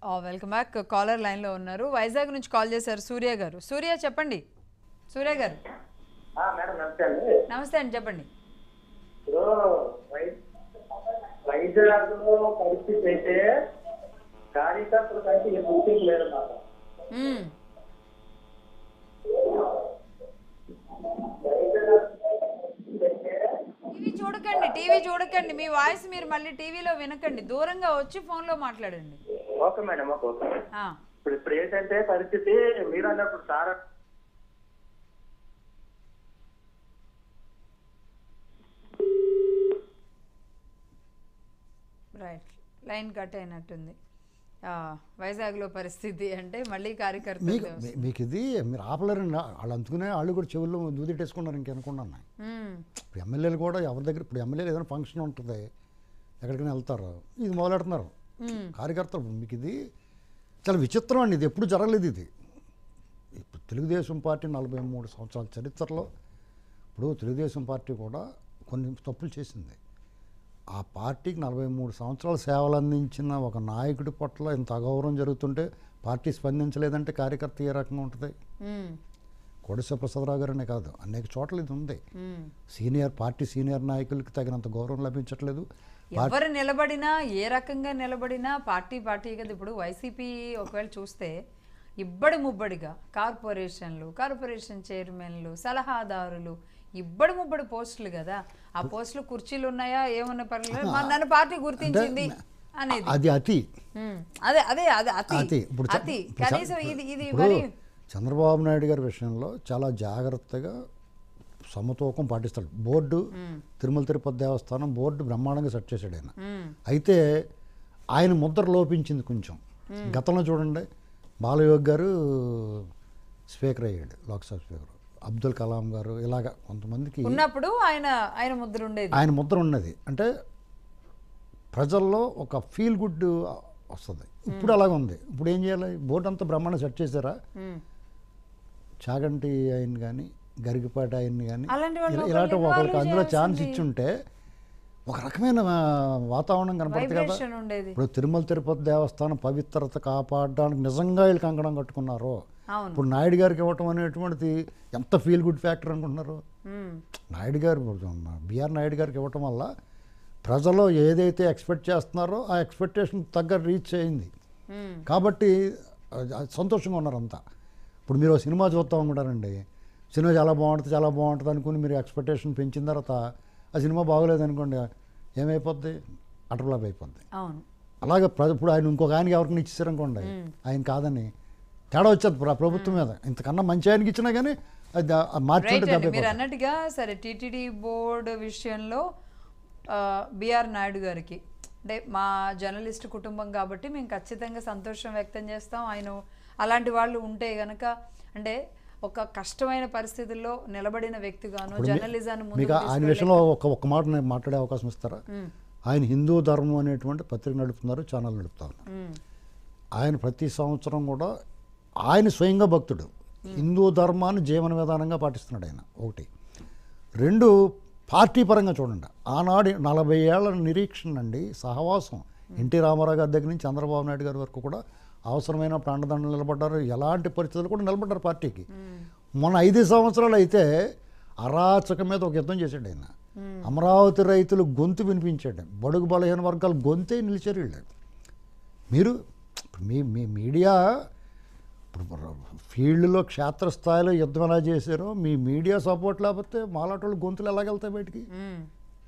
Welcome back caller లైన్లో ఉన్నారు వైజాగ్ నుంచి కాల్ చేశారు సూర్య గారు సూర్య చెప్పండి సూర్య గారు ఆ, మేడం నమస్తే అండి నమస్తే అండి చెప్పండి ఇప్పుడు వై- వైజాగ్లో పరిస్థితి అయితే కార్యకర్తల కంటే ఏ గుర్తింపు లేదన్నమాట మ్మ్. టీవీ చూడకండి టీవీ చూడకండి మీ వాయిస్ మీరు మళ్ళీ టీవీలో వినకండి దూరంగా వచ్చి ఫోన్లో మాట్లాడండి ఓకే మేడం ఓకే ఓకే ఆ, ఇప్పుడు ఇప్పుడు ఏంటంటే పరిస్థితి మీరు అన్నప్పుడు సార్ రైట్ లైన్ కట్ అయినట్టుంది ఆ, వైజాగ్లో పరిస్థితి అంటే మళ్ళీ మీకు కార్యకర్తలు మీ- మీకు ఇది మీరు ఆపలేరండి వాళ్ళు అందుకునే వాళ్ళు కూడా చెవుల్లో దూదిట్టేసుకున్నారు ఇంకనుకున్నాను మ్మ్. ఇప్పుడు ఎమ్మెల్యేలు కూడా ఎవరి దగ్గర ఇప్పుడు ఎమ్మెల్యేలు ఏదైనా ఫంక్షన్ ఉంటుంది ఎక్కడికైనా వెళ్తారు ఇది మొదలెడుతున్నారు కార్యకర్తలు మీకు ఇది చాలా విచిత్రం అండి ఇది ఎప్పుడు జరగలేదు ఇది ఇప్పుడు తెలుగుదేశం పార్టీ నలభై మూడు సంవత్సరాల చరిత్రలో ఇప్పుడు తెలుగుదేశం పార్టీ కూడా కొన్ని తప్పులు చేసింది ఆ పార్టీకి నలభై మూడు సంవత్సరాల సేవలు అందించిన ఒక నాయకుడి పట్ల ఇంత అగౌరవం జరుగుతుంటే పార్టీ స్పందించలేదంటే కార్యకర్త ఏ రకంగా ఉంటుంది మ్మ్. కోడెశ్వర ప్రసాదరావు గారనే కాదు అనేక చోట్ల ఇది ఉంది మ్మ్. సీనియర్ పార్టీ సీనియర్ నాయకులకి తగినంత గౌరవం లభించట్లేదు పార్టీ ఎవరు నిలబడినా ఏ రకంగా నిలబడినా పార్టీ పార్టీ కదా ఇప్పుడు వైసీపీ ఒకవేళ చూస్తే ఇబ్బడి ముబ్బడిగా కార్పొరేషన్లు కార్పొరేషన్ చైర్మన్లు సలహాదారులు ఇబ్బడి ముబ్బడి పోస్టులు కదా ఆ పోస్టులు కుర్చీలు ఉన్నాయా ఏమన్నా పర్లేదు మా- నన్ను పార్టీ గుర్తించింది అనేది అది అతి ఉమ్, అదే అదే అదే అతి అతి ఇప్పుడు చ- అతి ఇప్పుడు చ- కనీసం ఇది ఇది ఇప్పుడు మరి చంద్రబాబు నాయుడు గారి విషయంలో చాలా జాగ్రత్తగా సమతూకం పాటిస్తాడు బోర్డు తిరుమల తిరుపతి దేవస్థానం బోర్డు బ్రహ్మాండంగా సెట్ చేశాడు ఆయన ఉమ్, అయితే ఆయన ముద్ర లోపించింది కొంచెం గతంలో చూడండి బాలయోగ్ గారు స్పీకర్ అయ్యాడు లోక్సభ స్పీకర్ అబ్దుల్ కలాం గారు ఇలాగ కొంతమందికి ఉన్నప్పుడు ఆయన ఆయన ముద్ర ఉండేది ఆయన ముద్ర ఉన్నది అంటే ప్రజల్లో ఒక ఫీల్ గుడ్ వస్తుంది ఇప్పుడు అలాగ ఉంది ఇప్పుడు ఏం చేయాలి బోర్డు అంతా బ్రహ్మాండం సెట్ చేశారా ఉమ్. చాగంటి ఆయన కానీ గరికపాటి ఆయన కానీ అలాంటి వాళ్ళని ఇలా- ఇలాంటి ఒకళ్ళు ఒకరికి అందులో involve ఛాన్స్ చేయాల్సింది. ఇచ్చుంటే ఒక రకమైన ఆ, వాతావరణం కనపడుతుంది కదా వైబ్రేషన్ ఉండేది ఇప్పుడు తిరుమల తిరుపతి దేవస్థానం పవిత్రత కాపాడడానికి నిజంగా వీళ్ళు కంకణం కట్టుకున్నారు అవును ఇప్పుడు నాయుడు గారికి ఇవ్వటం అనేటువంటిది ఎంత ఫీల్ గుడ్ ఫ్యాక్టర్ అనుకుంటున్నారు ఉమ్, నాయుడు గారు బిఆర్ నాయుడు గారికి ఇవ్వటం వల్ల ప్రజలు ఏదైతే ఎక్స్పెక్ట్ చేస్తున్నారో ఆ ఎక్స్పెక్టేషన్ తగ్గ రీచ్ అయింది ఉమ్, కాబట్టి అది- అది సంతోషంగా ఉన్నారు అంతా ఇప్పుడు మీరు ఓ సినిమా చూస్తూ ఉంటారండి సినిమా చాలా బాగుంటుంది చాలా బాగుంటుంది అనుకుని మీరు ఎక్స్పెక్టేషన్ పెంచిన తర్వాత ఆ సినిమా బాగోలేదు అనుకోండి ఏమైపోద్ది అటర్లాప్ అయిపోద్ది అవును అలాగే ప్ర ఇప్పుడు ఆయన ఇంకొక ఆయనకి ఎవరికైనా ఇచ్చారనుకోండి ఆయన కాదని తేడా వచ్చేది ప్ర- ప్రభుత్వం మీద ఇంతకన్నా మంచి ఆయనకి ఇచ్చినా కానీ అది ఆ- ఆ మార్చుంటే రైట్ అండి దెబ్బ మీరు అన్నట్టుగా సరే టీటీడీ బోర్డు విషయంలో బిఆర్ నాయుడు గారికి అంటే మా జర్నలిస్ట్ కుటుంబం కాబట్టి మేము ఖచ్చితంగా సంతోషం వ్యక్తం చేస్తాం ఆయన అలాంటి వాళ్ళు ఉంటే గనక అంటే ఒక కష్టమైన పరిస్థితుల్లో నిలబడిన వ్యక్తిగాను జర్నలిజాన్ని మీకు ముందుకు ఆయన విషయంలో ఒక ఒక్క మాట నేను మాట్లాడే అవకాశం ఇస్తారా ఆయన హిందూ ధర్మం అనేటువంటి పత్రిక నడుపుతున్నారు ఛానల్ నడుపుతున్నారు ఉమ్, ఆయన ప్రతి సంవత్సరం కూడా ఆయన స్వయంగా భక్తుడు హిందూ ధర్మాన్ని జీవన విధానంగా పాటిస్తున్నాడు ఆయన ఒకటి రెండు పార్టీ పరంగా చూడండి ఆనాడు నలభై ఏళ్ల నిరీక్షణ అండి సహవాసం ఎన్టీ రామారావు గారి దగ్గర నుంచి చంద్రబాబు నాయుడు గారి వరకు కూడా అవసరమైన ప్రాణదండలు నిలబడ్డారు ఎలాంటి పరిస్థితులు కూడా నిలబడ్డారు పార్టీకి మొన్న ఐదు సంవత్సరాలు అయితే అరాచక మీద ఒక యుద్ధం చేశాడు ఆయన అమరావతి రైతులు గొంతు వినిపించాడు బడుగు బలహీన వర్గాలు గొంతే నిలిచారు వీళ్ళు మీరు ఇప్పుడు మీ మీ మీడియా ఇప్పుడు ఫీల్డ్లో క్షేత్రస్థాయిలో యుద్ధం ఎలా చేశారో మీ మీడియా సపోర్ట్ లేకపోతే మాలాంటి వాళ్ళు గొంతులు ఎలాగెళ్తాయి బయటికి ఉమ్.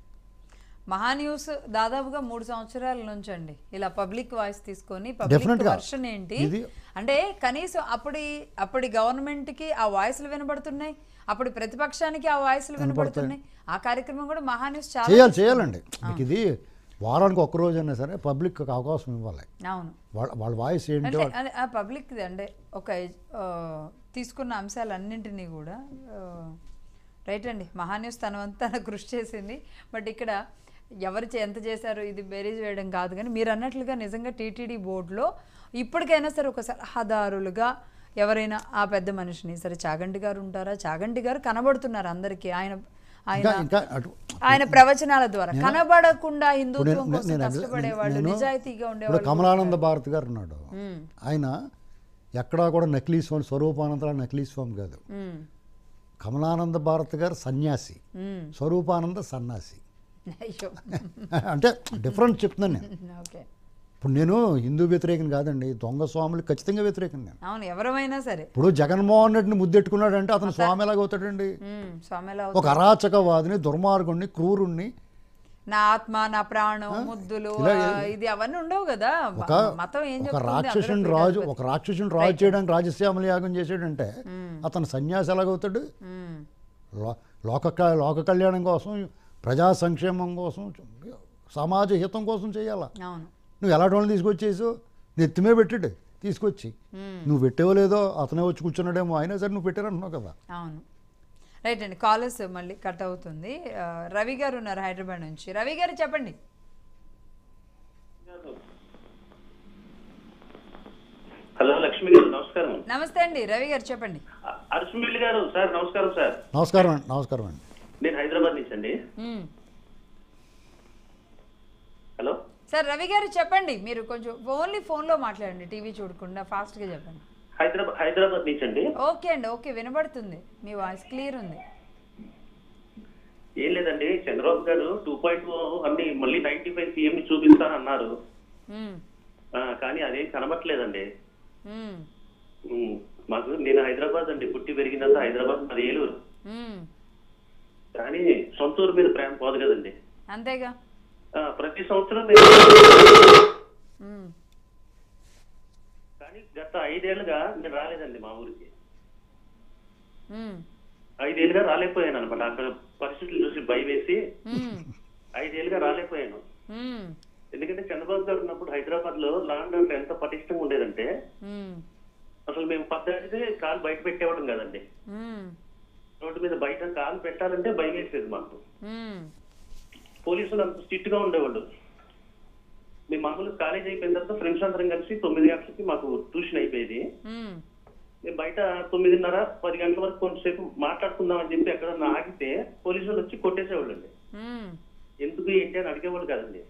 మహా న్యూస్ దాదాపుగా మూడు సంవత్సరాల నుంచి అండి ఇలా పబ్లిక్ వాయిస్ తీసుకొని పబ్లిక్ Definitely గా. వర్షన్ ఏంటి ఇది- అంటే కనీసం అప్పటి అప్పటి గవర్నమెంట్ కి ఆ వాయిస్లు వినబడుతున్నాయి అప్పుడు ప్రతిపక్షానికి ఆ వాయిస్లు వినబడుతున్నాయి ఆ కార్యక్రమం కూడా మహా న్యూస్ చాలా చేయాలి చేయాలండి మీకు ఇది వారానికి ఒక్క రోజు అయినా సరే పబ్లిక్ అవకాశం ఇవ్వాలి అవును వాళ్ళ వాళ్ళ వాయిస్ ఏంటి అంటే అది- ఆ పబ్లిక్ అంటే ఒక ఆ, తీసుకున్న అంశాలన్నింటినీ కూడా ఆ, రైట్ అండి మహాన్యూస్ తన వంతు తన కృషి చేసింది బట్ ఇక్కడ ఎవరు చే- ఎంత చేశారు ఇది బేరీజ్ వేయడం కాదు కానీ మీరు అన్నట్లుగా నిజంగా టీటీడీ బోర్డులో ఇప్పటికైనా సరే ఒక సలహాదారులుగా ఎవరైనా ఆ పెద్ద మనిషిని సరే చాగంటి గారు ఉంటారా చాగంటి గారు కనబడుతున్నారు అందరికీ ఆయన ఇంకా ఆయన ఇంకా అటు ఆయన ప్రవచనాల ద్వారా కనబడకుండా హిందుత్వం నేను- కోసం నేను- కష్టపడేవాళ్ళు నేను- నిజాయితీగా ఇప్పుడు ఉండేవాళ్ళు కమలానంద భారత్ గారు ఉన్నాడు ఉమ్, ఆయన ఎక్కడా కూడా నకిలీ స్వామి స్వరూపానంద నకిలీ స్వామి కాదు ఉమ్, కమలానంద భారత్ గారు సన్యాసి ఉమ్. స్వరూపానంద సన్యాసి అయ్యో అంటే డిఫరెంట్ చెప్తున్నాను నేను ఓకే ఇప్పుడు నేను హిందూ వ్యతిరేకం కాదండి దొంగ స్వాములు ఖచ్చితంగా వ్యతిరేకం నేను అవును ఎవరమైనా సరే ఇప్పుడు జగన్మోహన్ రెడ్డిని ముద్దెట్టుకున్నాడంటే అతను స్వామి ఎలాగవుతాడండి ఉమ్, స్వామిలా ఒక అరాచకవాదిని దుర్మార్గుణ్ణి క్రూరుణ్ణి నా ఆత్మ నా ప్రాణం ముద్దులు ఇలా ఆ, ఇది అవన్నీ ఉండవు కదా ఒక మతం ఏం ఒక చెప్తుంది రాక్షసుని అందరూ రాజు పీఠాధిపతి. ఒక రాక్షసుని రాజు చేయడానికి రాజశ్యామల యాగం చేసాడంటే అతను సన్యాసి ఎలాగవుతాడు ఉమ్, లో- లోక క- లోక కళ్యాణం కోసం ప్రజా సంక్షేమం కోసం సమాజ హితం కోసం చేయాలా అవును నువ్వు ఎలాంటి వాళ్ళని తీసుకొచ్చేసు నెత్తిమే పెట్టాడు తీసుకొచ్చి ఉమ్, నువ్వు పెట్టేవో లేదో అతనే వచ్చి కూర్చున్నాడేమో అయినా సరే నువ్వు పెట్టారంటున్నావు కదా అవును రైట్ అండి కాలర్స్ మళ్ళీ కట్ అవుతుంది ఆ, రవి గారు ఉన్నారు హైదరాబాద్ నుంచి రవి గారు చెప్పండి హలో లక్ష్మి గారు నమస్కారం నమస్తే అండి రవి గారు చెప్పండి అ- అరుసుమిల్లి గారు సార్ నమస్కారం సార్ నమస్కారం అండి నమస్కారం అండి నేను హైదరాబాద్ నుంచి అండి ఉమ్. హలో సార్ రవి గారు చెప్పండి మీరు కొంచెం ఓన్లీ ఫోన్లో మాట్లాడండి టీవీ చూడకుండా ఫాస్ట్గా చెప్పండి హైదరాబాద్ హైదరాబాద్ నుంచి అండి ఓకే అండి ఓకే వినబడుతుంది మీ వాయిస్ క్లియర్ ఉంది ఏం లేదండి చంద్రబాబు గారు టూ పాయింట్ అన్ని మళ్ళీ నైన్టీ ఫైవ్ సీఎం ని చూపిస్తానన్నారు ఉమ్, ఆ, కానీ అదేం కనబట్లేదండి ఉమ్, ఉమ్, మాకు నేను హైదరాబాద్ అండి పుట్టి పెరిగినంత హైదరాబాద్ మరి ఏలూరు ఉమ్. కానీ సొంత ఊరు మీద ప్రేమ పోదు కదండి అంతేగా ఆ, ప్రతి సంవత్సరం నేను ఉమ్, కానీ గత ఐదేళ్లుగా నేను రాలేదండి మా ఊరికి ఉమ్, ఐదేళ్లుగా రాలేకపోయాను అనమాట అక్కడ పరిస్థితులు చూసి భయం వేసి ఉమ్, ఐదేళ్లుగా రాలేకపోయాను ఉమ్, ఎందుకంటే చంద్రబాబు గారు ఉన్నప్పుడు హైదరాబాద్ లో లాండ్ ఆర్డర్ ఎంత పటిష్టంగా ఉండేదంటే ఉమ్, అసలు మేము పద్దడితే కాలు బయట పెట్టేవాళ్ళం కదండి ఉమ్, రోడ్డు మీద బయట కాలు పెట్టాలంటే భయం వేసేది మాకు ఉమ్, పోలీసులు అంత స్ట్రిక్ట్ గా ఉండేవాళ్ళు మేము మామూలు కాలేజ్ అయిపోయిన తర్వాత ఫ్రెండ్స్ అందరం కలిసి తొమ్మిది గంటలకి మాకు ట్యూషన్ అయిపోయేది ఉమ్, మేము బయట తొమ్మిదిన్నర పది గంటల వరకు కొంతసేపు మాట్లాడుకుందాం అని చెప్పి ఎక్కడన్నా ఆగితే పోలీసులు వచ్చి కొట్టేసేవాళ్ళు అండి ఉమ్, ఎందుకు ఏంటి అని అడిగేవాళ్ళు కాదండి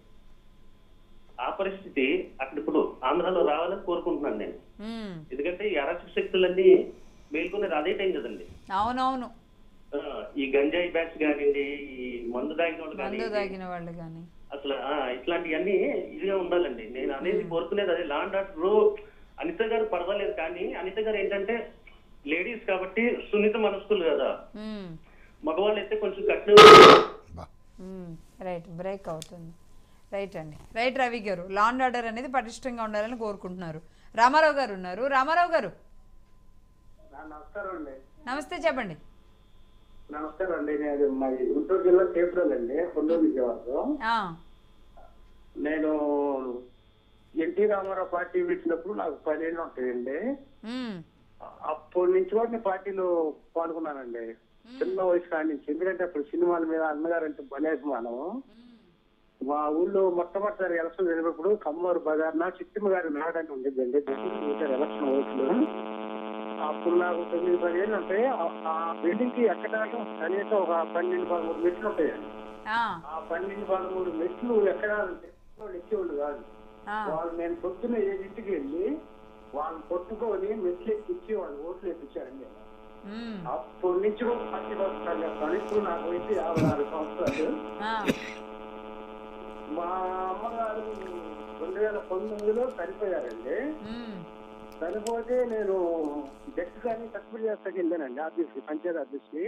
ఆ పరిస్థితి అక్కడ ఇప్పుడు ఆంధ్రాలో రావాలని కోరుకుంటున్నాను నేను ఉమ్. ఎందుకంటే ఈ అరాచక శక్తులన్నీ మేల్కొనేది అదే టైం కదండి అవునవును ఆ, ఈ గంజాయి బ్యాచ్ కానివ్వండి ఈ మందు తాగిన వాళ్ళు మందు కానివ్వండి తాగిన వాళ్ళు కానీ అసలు ఆ, ఇట్లాంటివన్నీ ఇదిగా ఉండాలండి నేను అనేది కోరుకునేది అదే లాండ్ ఆర్డర్ అనిత గారు పర్వాలేదు కానీ అనిత గారు ఏంటంటే లేడీస్ కాబట్టి సున్నిత మనస్కులు కదా ఉమ్, మగవాళ్ళు అయితే కొంచెం కఠిన బా ఉమ్, రైట్ బ్రేక్ అవుతుంది రైట్ అండి రైట్ రవి గారు లాండ్ ఆర్డర్ అనేది పటిష్టంగా ఉండాలని కోరుకుంటున్నారు రామారావు గారు ఉన్నారు రామారావు గారు నమస్కారం అండి నమస్తే చెప్పండి నమస్కారం అండి నేను మాది గుంటూరు జిల్లా చేపరాలు అండి కొండూరు విజయవాడలో ఆ, నేను ఎన్టీ రామారావు పార్టీ పెట్టినప్పుడు నాకు పదేళ్ళు ఉంటాయండి ఉమ్, అప్పటి నుంచి కూడా నేను పార్టీలో పాల్గొన్నానండి చిన్న వయసు కాడి నుంచి ఎందుకంటే అప్పుడు సినిమాల మీద అన్నగారు అంటే భలే అభిమానం మా ఊళ్ళో మొట్టమొదటిసారి ఎలక్షన్ జరిగినప్పుడు కమ్మూరు బజార్న చిట్టిమ్మ గారి నాడని ఉండేదండి ఎలక్షన్ ఓట్లు అప్పుడు నాకు తొమ్మిది పది ఏళ్ళు ఉంటాయి ఆ- ఆ బిల్డింగ్ కి ఎక్కడానికి కనీసం ఒక పన్నెండు పదమూడు మెట్లు ఉంటాయండి ఆ, ఆ పన్నెండు పదమూడు మెట్లు ఎక్కడానికి వాళ్ళు ఎక్కేవాళ్ళు కాదు ఆ, వాళ్ళు నేను పొద్దున్న ఏడింటికి వెళ్ళి వాళ్ళు కొట్టుకొని మెట్లు ఎక్కించి వాళ్ళు ఓట్లు ఎక్కించారండి ఉమ్, అప్పటి నుంచి కూడా పార్టీలో వస్తాను చెప్తాను ఇప్పుడు నాకు వయసు యాభై నాలుగు సంవత్సరాలు ఆ, మా అమ్మగారు రెండు వేల పంతొమ్మిదిలో చనిపోయారండి ఉమ్, చనిపోతే నేను జడ్జి గారిని తక్కువ చేస్తాకి వెళ్ళానండి ఆఫీస్కి పంచాయతీ ఆఫీస్కి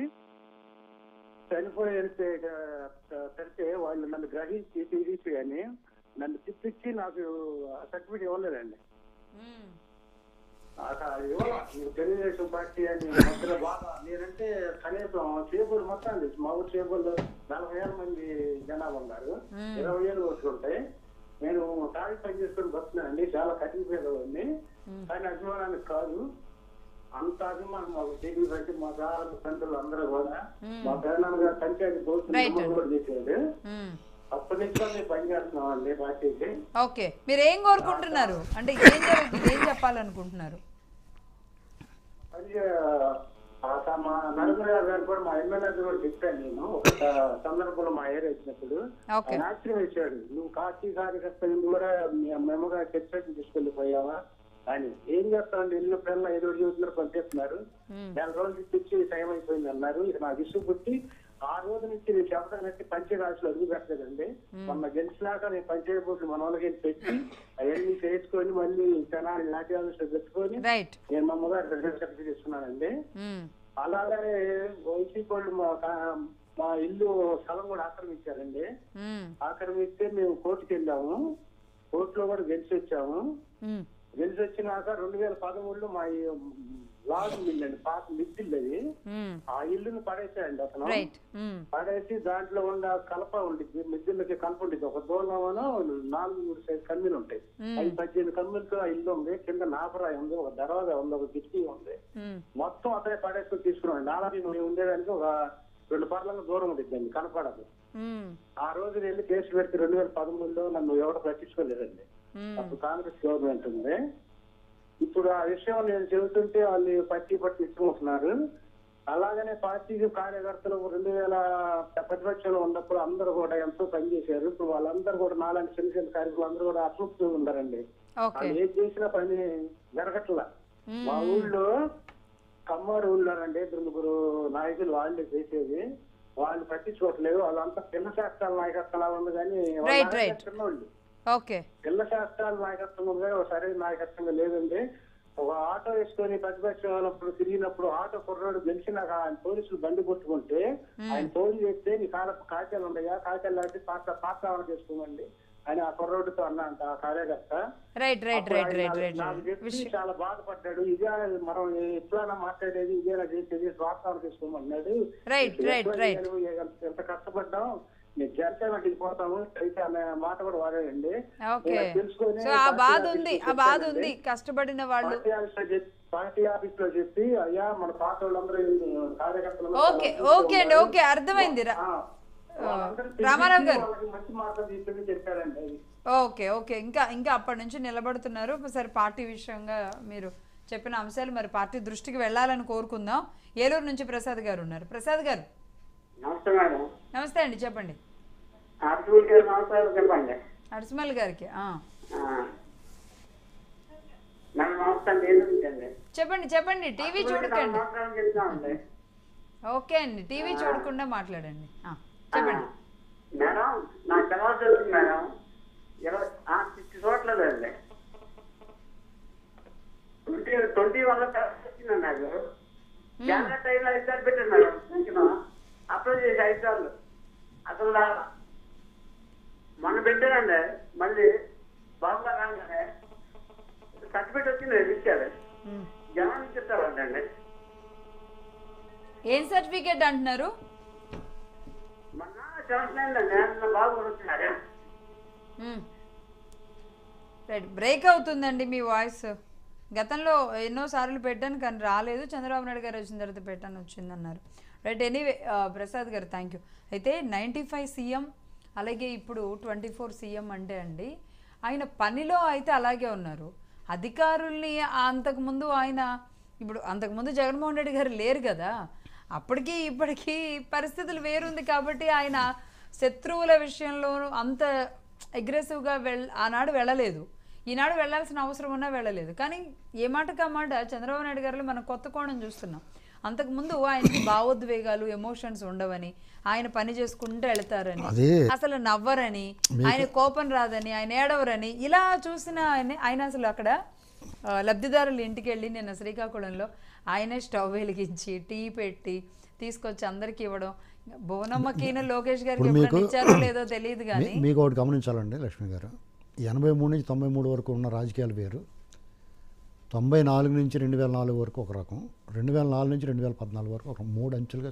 చనిపోయి వెళ్తే పెడితే వాళ్ళు నన్ను గ్రహించి టీడీపీ అని నన్ను తిప్పించి నాకు సర్టిఫికేట్ ఇవ్వలేదండి ఉమ్, అసలు ఇవ్వాల. ఈ తెలుగుదేశం పార్టీ అని మొదలు బాగా నేనంటే కనీసం చేపూరు మొత్తం తెలుసు మా ఊరు చేపూరులో నలభై వేల మంది జనాభా ఉన్నారు మ్మ్. ఇరవై ఏళ్ళు ఓట్లు ఉంటాయి నేను తాగి పని చేసుకొని బతున్నానండి చాలా కఠిన పేదవాడిని మ్మ్. కానీ అభిమానానికి కాదు అంత అభిమానం మాకు టీడీపీ అంటే మా సార్ తండ్రులు అందరూ కూడా మ్మ్. మా పెద్దనాన్న గారు పంచాయతీ Right. దోస్తులు కూడా చేసేవాడు ఉమ్. అప్పటి నుంచి కూడా మేము పని చేస్తున్నాం అండి పార్టీకి ఓకే మీరు ఏం కోరుకుంటున్నారు అంటే ఏం జరుగుతుంది ఏం చెప్పాలనుకుంటున్నారు అది ఆ స- మా నలుగురు గారు కూడా మా ఎమ్మెల్యే కూడా చెప్పాను నేను ఒక సందర్భంలో మా ఏరియా వచ్చినప్పుడు ఓకే. ఆయన ఆశ్చర్యం ఇచ్చాడు నువ్వు కాశీ కార్యకర్త కూడా మేముగా చర్చకి తీసుకెళ్లిపోయావా అని ఏం చేస్తామండి ఇల్లు పిల్లలు ఏదో ఒకటి చూస్తున్నారు పంపిస్తున్నారు నెల రోజులు తెచ్చి టైం అయిపోయింది అన్నారు ఇక నాకు ఇష్యూ పుట్టి ఆ రోజు నుంచి నేను చెప్పడానికి పంచరాశులు అడుగు పెట్టలేదండి మొన్న గెలిచినాక నేను పంచాయతీ బోర్డు మన వాళ్ళకి వెళ్ళి పెట్టి అవన్నీ చేసుకొని మళ్ళీ జనాన్ని నాటి ఆఫీసులో పెట్టుకొని రైట్ నేను మా అమ్మగారు రిజల్ట్ సర్టిఫికేట్ ఇస్తున్నానండి మ్మ్. అలాగే వైసీపీ వాళ్ళు మా కా- మా ఇల్లు స్థలం కూడా ఆక్రమించారండి మ్మ్. ఆక్రమిస్తే మేము కోర్టుకి వెళ్ళాము కోర్టులో కూడా గెలిచి వచ్చాము మ్మ్. గెలిచి వచ్చినాక రెండు వేల పదమూడులో మా ఈ లాగ్ మిల్ అండి పాత మిద్దిల్లు అది మ్మ్. ఆ ఇల్లుని పడేసాయండి అతను రైట్ మ్మ్. పడేసి దాంట్లో ఉన్న కలప ఉండిద్ది మిద్దిళ్ళకి కలప ఉండిద్ది ఒక దూలమను నాలుగు మూడు సైజు కమ్మిలు ఉంటాయి ఐదు పద్దెనిమిది కమ్మిలతో ఆ ఇల్లు ఉంది కింద నాపరాయి ఉంది ఒక దర్వాజా ఉంది ఒక కిటికీ ఉంది మ్మ్. మొత్తం అతనే పడేసుకొని తీసుకున్నాడు నాలుగు మేము ఉండేదానికి ఒక రెండు పర్లకు దూరం ఉండిద్దండి కనపడదు మ్మ్. ఆ రోజు నేను వెళ్ళి కేసు పెడితే రెండు వేల పదమూడులో నన్ను ఎవరు పట్టించుకోలేదండి మ్మ్. అప్పుడు కాంగ్రెస్ గవర్నమెంట్ ఉంది ఇప్పుడు ఆ విషయం నేను చెబుతుంటే వాళ్ళు పట్టి పట్టి ఇచ్చుకుంటున్నారు అలాగనే పార్టీ కార్యకర్తలు రెండు వేల ప్రతిపక్షంలో ఉన్నప్పుడు అందరూ కూడా ఎంతో పనిచేశారు ఇప్పుడు వాళ్ళందరూ కూడా నాలాంటి చిన్న చిన్న కార్యక్రమాలు అందరూ కూడా అసంతృప్తి ఉన్నారండి ఓకే వాళ్ళు ఏం చేసినా పని జరగట్లా మా ఊళ్ళో కమ్మారు ఊళ్ళోనండి ఇద్దరు ముగ్గురు నాయకులు వాళ్ళే చేసేది వాళ్ళు పట్టించుకోవట్లేదు వాళ్ళంతా పిల్ల శాస్త్రాల నాయకత్వం లాగా ఉంది కానీ వాళ్ళ Right, right. నాయకత్వం చిన్నోళ్ళు ఓకే పిల్ల శాస్త్రాల నాయకత్వం ఉంది కానీ ఒక సరైన నాయకత్వంగా లేదండి ఒక ఆటో వేసుకొని ప్రతిపక్షం ఉన్నప్పుడు తిరిగినప్పుడు ఆటో కుర్రాడు గెలిచినాక ఆయన పోలీసులు బండి కొట్టుకుంటే ఆయన ఫోన్ చేస్తే నీ కాలపు కాగితాలు ఉన్నాయా కాగితాలు లాంటి పాత్ర పాత్ర చేసుకోమండి అని ఆ కుర్రోడితో అన్నా అంట ఆ కార్యకర్త రైట్ రైట్ అప్పుడు రైట్ ఆయన రైట్ రైట్ నాకు రైట్ చెప్పి చాలా బాధపడ్డాడు ఇదే మనం ఎట్లా మాట్లాడేది ఇదేనా చేసేది స్వార్థాలు తీసుకోమన్నాడు Right, ఇప్పుడు right, ఎట్లా right. చేయాలి? ఎంత- ఎంత కష్టపడ్డాం నేను జనసేనకి వెళ్ళిపోతాము అయితే అనే మాట కూడా వాడాడండి ఓకే నేను అది తెలుసుకొని సో ఆ పార్టీ బాధ ఆఫీస్లో ఉంది ఆ బాధ చెప్పానండి. ఉంది కష్టపడిన వాళ్ళు పార్టీ ఆఫీస్లో చెప్పి పార్టీ ఆఫీస్ లో చెప్పి అయ్యా మన పాత వాళ్ళందరూ కార్యకర్తలు ఓకే ఓకే అండి ఓకే అర్థమైంది రా- రామారావు గారు. మంచి మార్గం తీసుకుని చెప్పారండి ఓకే ఓకే ఇంకా ఇంకా అప్పటి నుంచి నిలబడుతున్నారు సరే పార్టీ విషయంగా మీరు చెప్పిన అంశాలు మరి పార్టీ దృష్టికి వెళ్ళాలని కోరుకుందాం ఏలూరు నుంచి ప్రసాద్ గారు ఉన్నారు ప్రసాద్ గారు నమస్తే మేడం నమస్తే అండి చెప్పండి అర్జున్ గారు నమస్కారం చెప్పండి అడిసిమల్ గారికి ఆ. మేడం నమస్కారం ఏంటండి చెప్పండి చెప్పండి టీవీ చూడకండి నమస్కారం చెప్తామండి ఓకే అండి టీవీ చూడకుండా మాట్లాడండి ఆ, చెప్పండి మేడం నాకు తెలవాల్సి వచ్చింది మేడం ఇరవై సిక్స్టీ చూడలేదండి ట్వంటీ ట్వంటీ వల్ల వచ్చింది నాకు క్యాబినెట్ టైంలో ఐదు సార్లు పెట్టాను మేడం పెన్షన్ అప్లై చేసి ఐదు సార్లు అసలు రా- మొన్న పెట్టానండి మళ్ళీ బాబుగా రాగానే సర్టిఫికేట్ వచ్చింది ఇచ్చారు ఉమ్. జనం ఇచ్చేస్తారండి ఏం సర్టిఫికేట్ అంటున్నారు మొన్న సెవెంత్ నైన్ అండి నా బాబు కూడా వచ్చినారు మ్మ్. రైట్ బ్రేక్ అవుతుందండి మీ వాయిస్ గతంలో ఎన్నో సార్లు పెట్టాను కానీ రాలేదు చంద్రబాబు నాయుడు గారు వచ్చిన తర్వాత పెట్టాను వచ్చిందన్నారు రైట్ ఎనీవే ప్రసాద్ గారు థ్యాంక్ యూ అయితే నైంటీ ఫైవ్ సీఎం అలాగే ఇప్పుడు ట్వంటీ ఫోర్ సీఎం అంటే అండి ఆయన పనిలో అయితే అలాగే ఉన్నారు అధికారుల్ని అంతకుముందు ఆయన ఇప్పుడు అంతకుముందు జగన్మోహన్ రెడ్డి గారు లేరు కదా అప్పటికి ఇప్పటికీ పరిస్థితులు వేరుంది కాబట్టి ఆయన శత్రువుల విషయంలో అంత అగ్రెసివ్గా వెళ్ ఆనాడు వెళ్ళలేదు ఈనాడు వెళ్ళాల్సిన అవసరం ఉన్నా వెళ్ళలేదు కానీ ఏ మాటకా మాట చంద్రబాబు నాయుడు గారిలో మనం కొత్త కోణం చూస్తున్నాం అంతకుముందు ఆయనకి భావోద్వేగాలు ఎమోషన్స్ ఉండవని ఆయన పని చేసుకుంటూ వెళ్తారని అదే అసలు నవ్వరని ఆయన కోపం రాదని ఆయన ఏడవరని ఇలా చూసిన ఆయన ఆయన అసలు అక్కడ ఆ, లబ్ధిదారుల ఇంటికి వెళ్ళి నిన్న శ్రీకాకుళంలో ఆయనే స్టవ్ వెలిగించి టీ పెట్టి తీసుకొచ్చి అందరికి ఇవ్వడం బోనమ్మకిన లోకేష్ గారికి ఇప్పుడు ఎప్పుడైనా మీకు- ఇచ్చారో లేదో తెలియదు కానీ మీ- మీకు ఒకటి గమనించాలండి లక్ష్మి గారు ఎనభై మూడు నుంచి తొంభై మూడు వరకు ఉన్న రాజకీయాలు వేరు తొంభై నాలుగు నుంచి రెండు వేల నాలుగు వరకు ఒక రకం రెండు వేల నాలుగు నుంచి రెండు వేల పద్నాలుగు వరకు ఒక మూడు అంచెలుగా